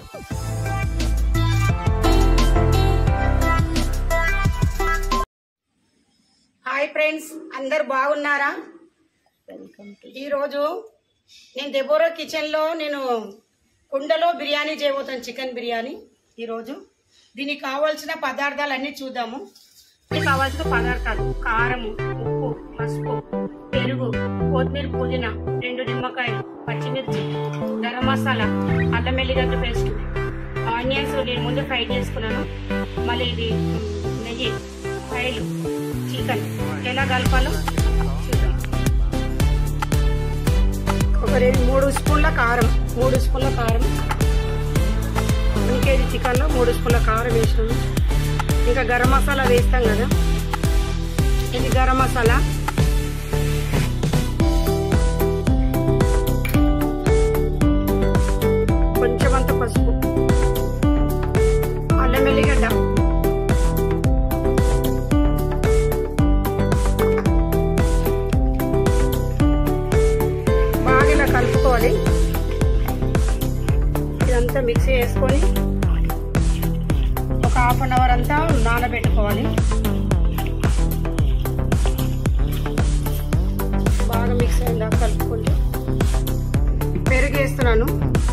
hi friends అందరు బాగున్నారా ఈరోజు నేను డెబోరో కిచెన్లో నేను కుండలో బిర్యానీ చేయబోతాను చికెన్ బిర్యానీ ఈరోజు దీనికి కావాల్సిన పదార్థాలు అన్నీ చూద్దాము దీనికి కావాల్సిన పదార్థాలు కారము ఉప్పు పసుపు పెరుగు కొత్తిమీర పుదీనా రెండు నిమ్మకాయలు పచ్చిమిర్చి గరం మసాలా అల్లం వెల్లిగడ్డ పేస్ట్ ఆనియన్స్ నేను ముందు ఫ్రై చేసుకున్నాను మళ్ళీ ఇది నెయ్యి ఆయిల్ చికెన్ ఎలా కలపాలో చూద్దాం ఒక రెండు మూడు స్పూన్ల కారం మూడు స్పూన్ల కారం వన్ కేజీ చికెన్లో మూడు స్పూన్ల కారం వేసినాము ఇంకా గరం మసాలా వేస్తాం కదా ఇది గరం మసాలా కొంచెం అంత పసుపు అల్లం వెల్లిగడ్డ బాగా ఇలా కలుపుకోవాలి ఇదంతా మిక్సీ వేసుకొని ఒక హాఫ్ అన్ అవర్ అంతా నానబెట్టుకోవాలి బాగా మిక్స్ అయిందా కలుపుకుంటే పెరుగు వేస్తున్నాను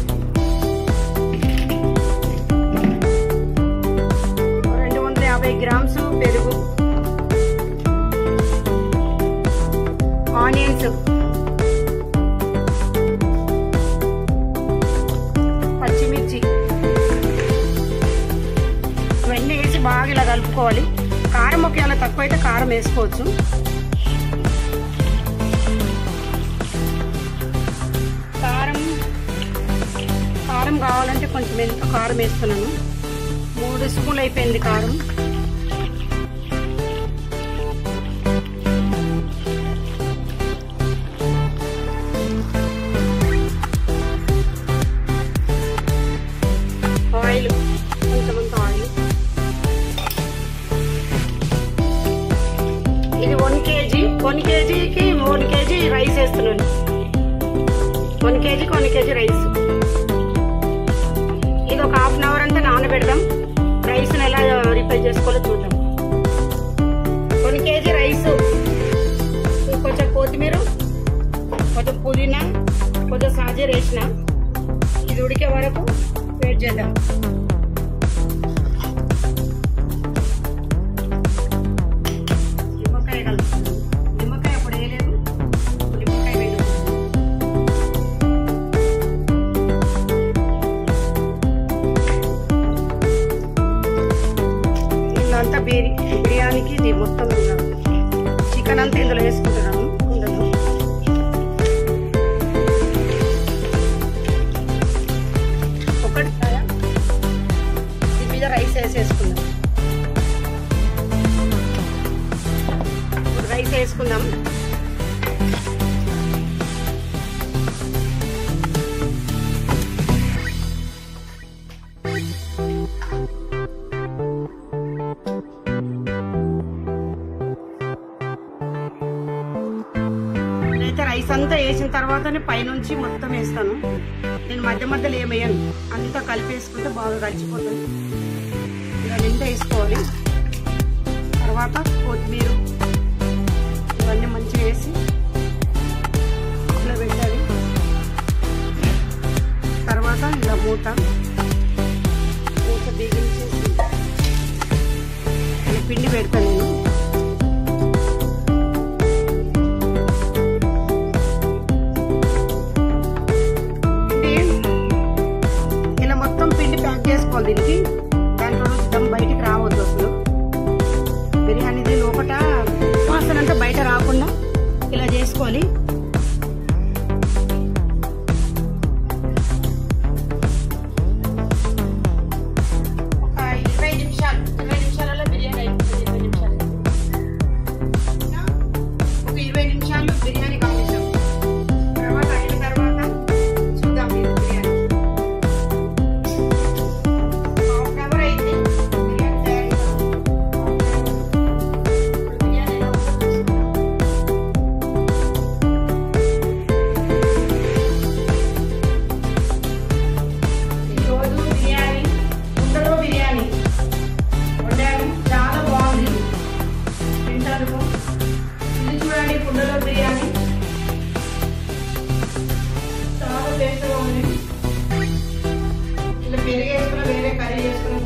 రెండు వందల యాభై గ్రామ్స్ పెరుగు ఆనియన్స్ పచ్చిమిర్చి ఇవన్నీ వేసి బాగా ఇలా కలుపుకోవాలి కారం ఒకవేళ తక్కువ అయితే కారం వేసుకోవచ్చు కారం కారం కావాలంటే కొంచెం ఎంత కారం వేస్తున్నాను మూడు స్పూన్లు అయిపోయింది కారం ఆయిల్ కొంచెమంత ఆయిల్ ఇది వన్ కేజీ వన్ కేజీకి వన్ కేజీ రైస్ వేస్తున్నాను వన్ కేజీకి వన్ కేజీ రైస్ ఇది ఒక హాఫ్ అన్ అవర్ అంతా నానబెడదాం రైస్ని ఎలా రిపేర్ చేసుకోవాలో చూద్దాం వన్ కేజీ రైస్ కొంచెం కొత్తిమీర కొంచెం పుదీనా కొంచెం సాజీర వేసిన ఇది ఉడికే వరకు వెయిట్ చేద్దాం నిమ్మకాయ కలుపుతున్నాం నిమ్మకాయ అప్పుడు వేయలేదు నిమ్మకాయ వేయలేదు ఇందంతా బిరి బిర్యానీకి ఇది మొత్తం చికెన్ అంతా ఇందులో వేసుకుంటున్నాము ఇందులో ఒకటి కాయ దీని మీద రైస్ వేసేసుకుందాం ఇప్పుడు రైస్ వేసుకుందాం నేనైతే రైస్ అంతా వేసిన తర్వాతనే పైనుంచి మొత్తం వేస్తాను నేను మధ్య మధ్యలో ఏం వేయను అంతా కలిపేసుకుంటే బాగా కలిసిపోతుంది ఇలా నిండా వేసుకోవాలి తర్వాత కొత్తిమీర ఇవన్నీ మంచిగా వేసి ఇలా పెట్టాలి తర్వాత ఇలా మూత మూత బిగించేసి ఇలా పిండి పెడతాను నేను పిండి ఇలా మొత్తం పిండి ప్యాక్ చేసుకోవాలి దీనికి దాంట్లో నుంచి దమ్ బయటికి రావద్దు అసలు బిర్యానీది లోపల వాసన అంతా బయట రాకుండా ఇలా చేసుకోవాలి ఒక ఇరవై నిమిషాలు ఇరవై నిమిషాలలో బిర్యానీ అయిపోతుంది ఇరవై నిమిషాలు ఒక ఇరవై నిమిషాలు బిర్యానీ కావాలి తర్వాత అయిన తర్వాత చూద్దాం ఇది బిర్యానీ హాఫ్ టేస్ట్ బాగుంది ఇలా పెరుగు వేసుకున్న వేరే కర్రీ చేసుకున్న